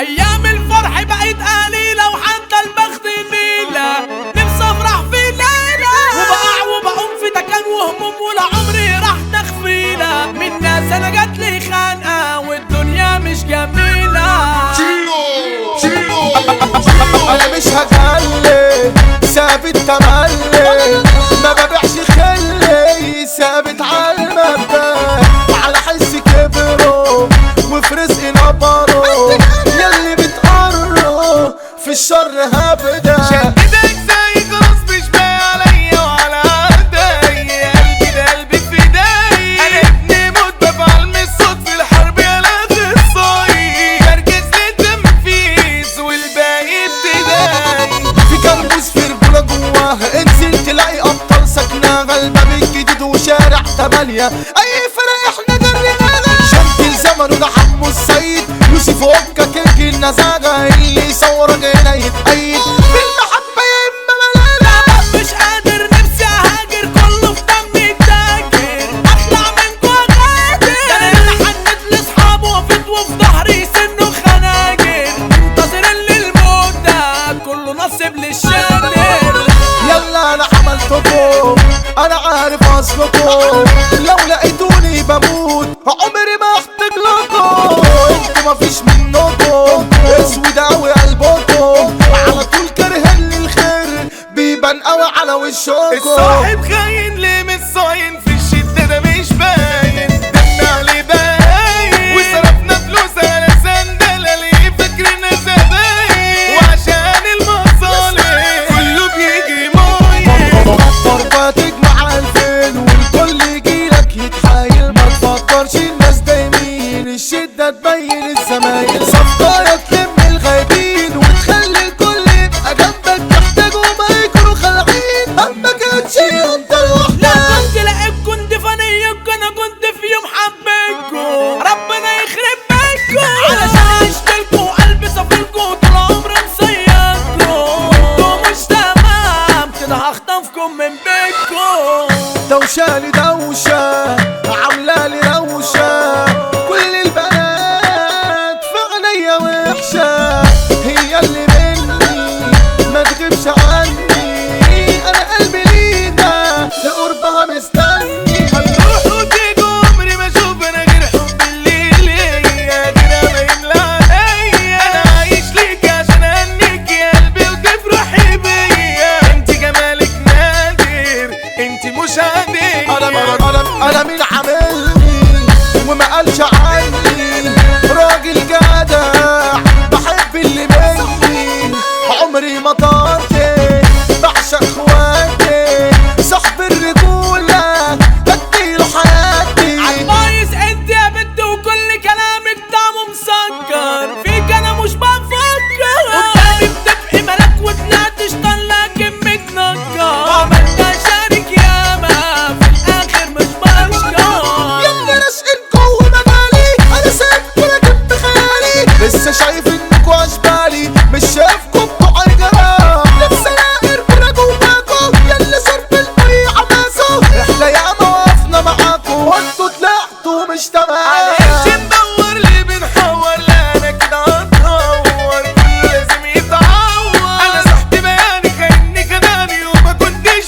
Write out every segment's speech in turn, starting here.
ايام الفرح بقت قليلة وحتى البخت ميلة نفسي افرح في ليلة وبقع وبقوم في تكان وهموم ولا عمري راح تخفيلة من ناس انا جات لي خانقة والدنيا مش جميلة انا مش هجلي ثابت تملي ما ببيعش خلي ثابت على المبدأ على حس كبره وفي رزقي نبره يلي بتقره في الشر هبدا ايدك زي خلاص مش باقي عليا وعلى ايدي قلبي ده قلبي في ايدي انا ابني موت بفعل من الصوت في الحرب يا لاغي الصيد بركز للتنفيذ والباقي ابتدائي في كربوس في رجولة جواها انزل تلاقي ابطال سكناها الباب الجديد وشارع تمانية اي فرق احنا جريناها شمت الزمن وده حمو السيد يوسف اوكا كيك النزاهة اللي يصورك هنا يتأيد بالمحبة يا اما ملالة مش قادر نفسي اهاجر كله في دمي التاجر اطلع منكوا غادر ده انا اللي حنت لاصحابه وقفت وفي ظهري سنه خناجر منتظرين للموت ده كله نصيب للشاطر يلا انا عملتكم انا عارف اصلكم لو لقيتوني بموت عمري ما احتاج لكم انتوا مفيش منكم اسود اوي قلبكم على طول كارهين للخير بيبان قوي على وشكم الصاحب خاين ليه مش صاين في الشدة ده مش باين دمنا عليه باين وصرفنا فلوس على سندلة ليه فاكرنا زباين وعشان المصالح كله بيجي مايل فكر تجمع الفين والكل يجيلك يتحايل ما تفكرش الناس دايمين الشدة تبين الزمايل صفقة تلم الغايبين وتخلي الكل يبقى جنبك تحتاجه ما يكونوا خالعين همك هتشيل انت لا لوحدك كنت لعبكم انت فنيكم انا كنت في يوم حبيتكم ربنا يخرب بيتكم علشان عشتلكم وقلبي صفلكم طول عمري مصيدكم انتوا مش تمام كده هخطفكم من بيتكم دوشة لدوشة عاملة لي روشة كل البنات في عينيا وحشة هي اللي مني ما تغيبش عني انا قلبي لينا لقربها مستني هنروح وتيجي عمري ما اشوف انا غير حب الليل يا كده ما يملى عليا انا عايش ليك عشان انك يا قلبي وتفرحي بيا انت جمالك نادر انت مش عادية انا انا انا انا مين عاملني وما قالش عني راجل جدع بحب اللي مني عمري ما طارتي بعشق اخواتي صاحب الرجولة بديله حياتي عالبايظ انت يا بنت وكل كلامك طعمه مسكر فيك انا مش بفكر قدامي بتبقي ملاك وطلعت شطان لكن متنكر عملت اشارك ياما في الاخر مش بشكر يلا رشقنكوا ومجالي انا سبت لكن بخيالي لسه شايف انكوا اشبالي مش شايفكم بتوع الجرام نفسي الاقي ربنا جواكوا يلا شرب المية حماسه احنا ياما وقفنا معاكوا وانتوا طلعتوا مش معلش تمام ندور ليه بنحور لا انا كده هتهور كله لازم يتعور انا صحت بياني كاني كداني وما كنتش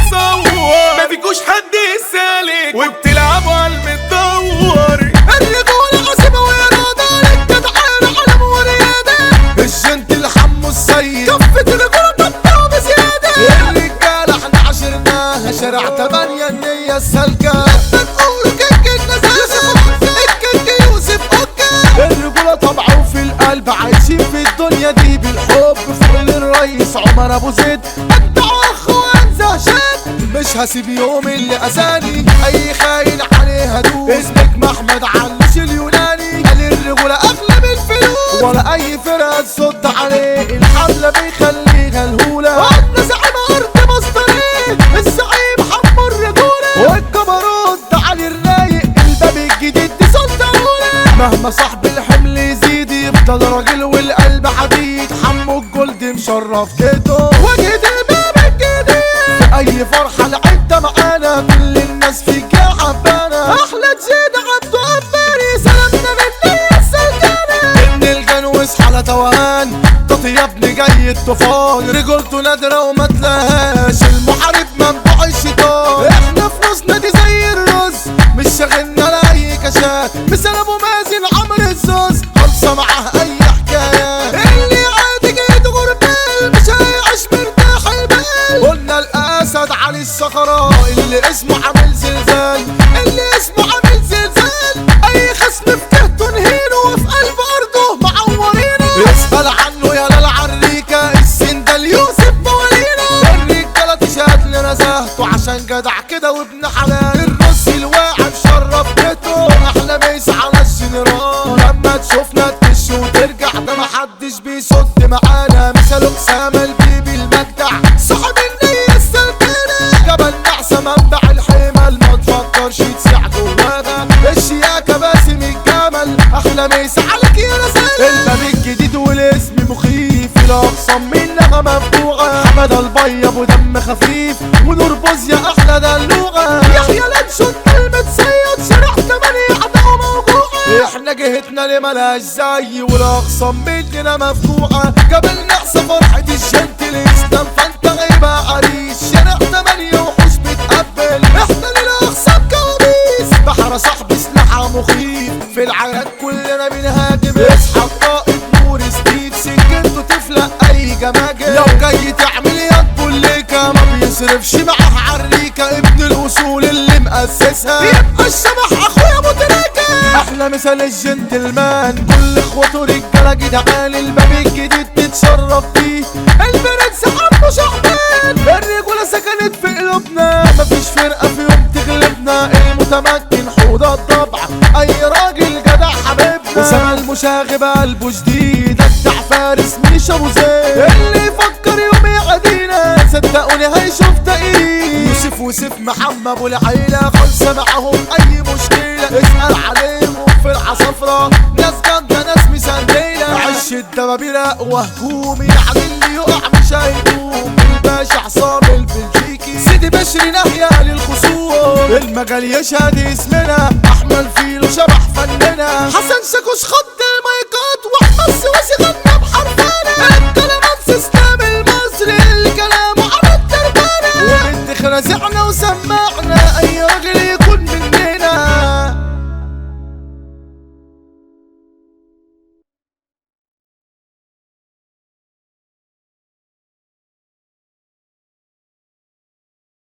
متصور ما فيكوش حد يسالك وبتلعبوا على المدور الرجولة عزيمة وإرادة للجدعانة علم وريادة الجنت الحمو السيد كفة الرجولة طبعا بزيادة الرجالة احنا عشرناها شارع تمانية النية السالكة بنقول كيك النزاهة الكيك يوسف أوكا الرجولة طبعا في القلب عايشين في الدنيا دي بالحب فوق للرئيس عمر أبو زيد أجدع أخوان زهشان مش هسيب يوم اللي أذاني أي خاين عليه هدوس اسمك محمد علوش اليوناني قال الرجولة أغلى من الفلوس ولا أي فرقة تصد عليه الحملة بيخليها الهولة وعندنا زعيم أرض مصدرين الزعيم حمو الرجولة والجبروت تعالي الرايق الباب الجديد دي سلطة مهما صاحب الحمل يزيد يفضل راجل والقلب حديد حمو الجلد مشرف كده واجهة الباب الجديد في اي فرحة العدة معانا كل الناس فيك يا حبانا احلى جيد عبده عباري سلامنا من السلطانة ان الجنوس حالة الطوفان رجولته نادرة وما تلاقيهاش المحارب منبوع الشيطان احنا في نص نادي زي الرز مش شاغلنا لأي كشات مثال ابو مازن عمرو الزوز خلصة معاه اي حكاية اللي عادي جيت غربال مش هيعيش مرتاح البال قلنا الاسد علي الصخرة اللي اسمه عامل زلزال اللي اسمه عامل زلزال اي خصم في كهته نهينه وفي قلب ارضه معورينه اسأل عنه يا للعريكة السندال يوسف موالينا الرجالة تشهد لنا زهته عشان جدع كده وابن حلال الرص الواعي شرف بيته احنا بيس على الجنرال لما تشوفنا تكش وترجع ده محدش بيصد معانا مثال اسامة البيبي المجدع صاحب النية السلكانة جبل نعسة منبع الحمل ما تفكرش تسيع جواها الشياكة باسم الجمل احلى ميس عليك يا رسالة الباب الجديد والاسم مخيف الاقسام منها مفتوحة حمد البيض ودم خفيف ونور بوزيا احلى دلوعة يحيى لانشون كلمة سيد شارع تمانية عداوة موجوعة احنا جهتنا اللي ملهاش زي والاقسام مننا مفتوحة قبل نعسى فرحة الجنت الاسلام فانت غيبة عريس شارع تمانية وحوش بتقبل احنا للاقسام كوابيس بحر صاحبي سلاحها مخيف في العراق كلنا بنهاجم اصحى القائد نور ستيف سكنته تفلق اي جماجم لو جاي تعمل يد بوليكا ما بيصرفش معاه عريكة ابن الاصول اللي مؤسسها يبقى الشبح اخويا ابو تريكة احلى مثال الجنتلمان كل اخوته رجاله جدعان الباب الجديد تتشرف فيه البرنس عمو شعبان الرجوله سكنت في قلوبنا مفيش فرقه في يوم تغلبنا المتمكن حوض الضبع اي راجل جدع حبيبنا وسما المشاغب قلبه جديد اجدع فارس مش ابو زيد اللي يفكر يوم يعدينا صدقوني هيشوف تقيل يوسف وسيف محمد ابو العيله خلصه معاهم اي مشكله اسال عليهم في العصفره ناس جامده ناس مسنديله عش الدبابير اقوى هجوم يعني اللي يقع مش هيقوم الباشا عصام البلجيكي سيدي بشري ناحيه للخصوم المجال يشهد اسمنا احمد فيلو شبح فننا حسن شاكوش خط